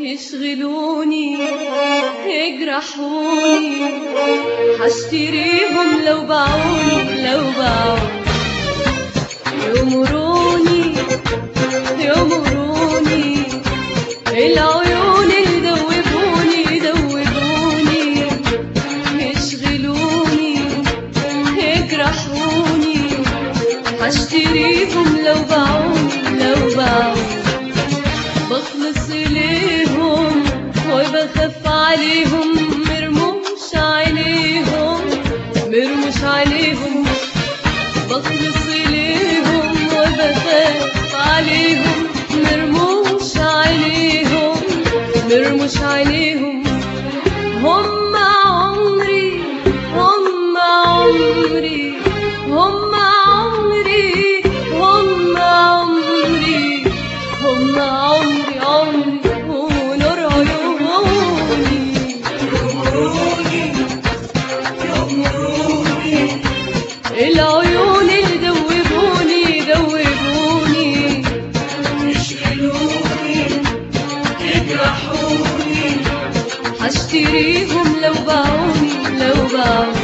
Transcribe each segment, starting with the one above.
يشغلوني يجرحوني حشتريهم لو باعوني لو باعوني يمروني يمروني العيون يدوبوني يدوبوني يشغلوني يجرحوني هشتريهم لو باعوني لو باعوني بخلص ليهم وبخاف عليهم مرموش عليهم مرموش عليهم بخلص ليهم وبخاف عليهم مرموش عليهم مرموش عليهم هم عمري هم عمري هم عمري هم عمري هم عمري عمري ونور عيوني يمروني يمروني العيون يدوبوني يدوبوني يشغلوني يجرحوني هشتريهم لو باعوني لو باعوني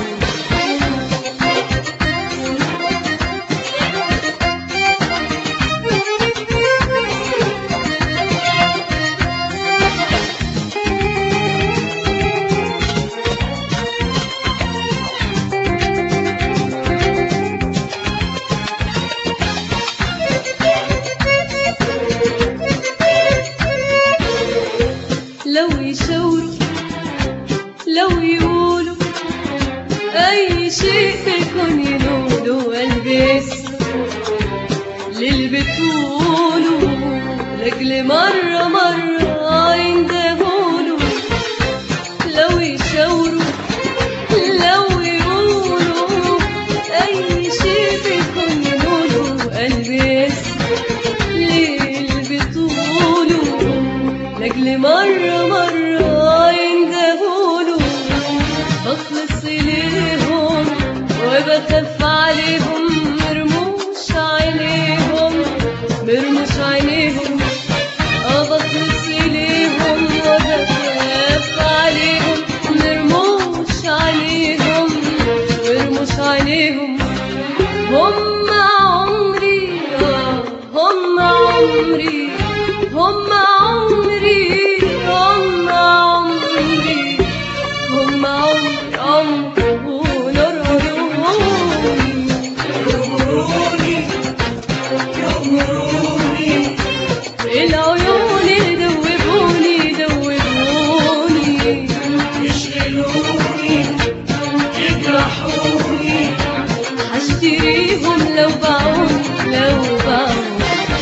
لو يشاوروا لو يقولوا أي شيء بيكون ينولوا قلبي يسمع للي بتقولوا لأجل مرة مرة يندهولوا لو يشاوروا لو يقولوا أي شيء بيكون ينولوا قلبي يسمع للي بتقولوا لأجل مرة مرة يندهولوا بخلص ليهم وبخاف عليهم مرموش عينيهم مرموش عينيهم اه بخلص ليهم وبخاف عليهم مرموش عينيهم مرموش عينيهم هم عمري آه هم عمري هم عمري هم عمري هم عمري عمري ونور عيوني يمروني يمروني العيون يدوبوني يدوبوني يشغلوني يجرحوني هشتريهم لو باعوني لو باعوني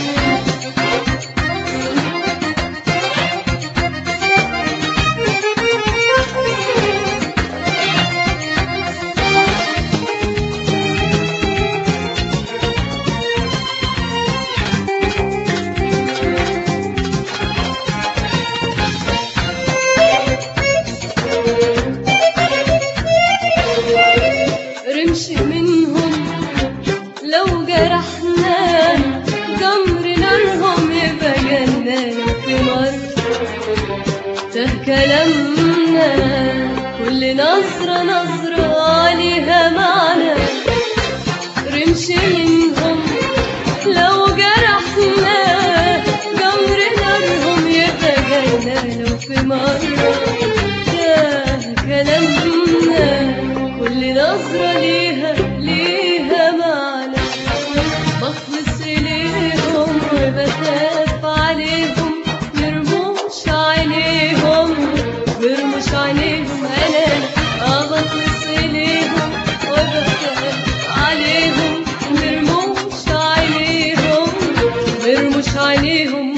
رمش منهم لو جرحنا جمر نارهم يبقى جنان في مرة ده كلامنا كل نظرة نظرة ليها معنى رمش منهم لو جرحنا جمر نارهم يبقى جنان في مرة ده كلامنا كل نظرة ليها ليها معنى بخلص إليهم وبخاف عليهم مرموش عينيهم مرموش عينيهم أنا آه بخلص إليهم وبخاف عليهم مرموش عينيهم مرموش عينيهم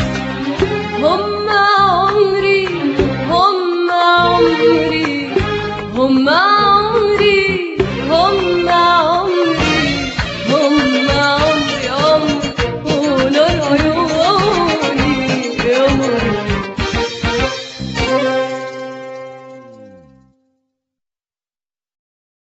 هم عمري هم عمري هم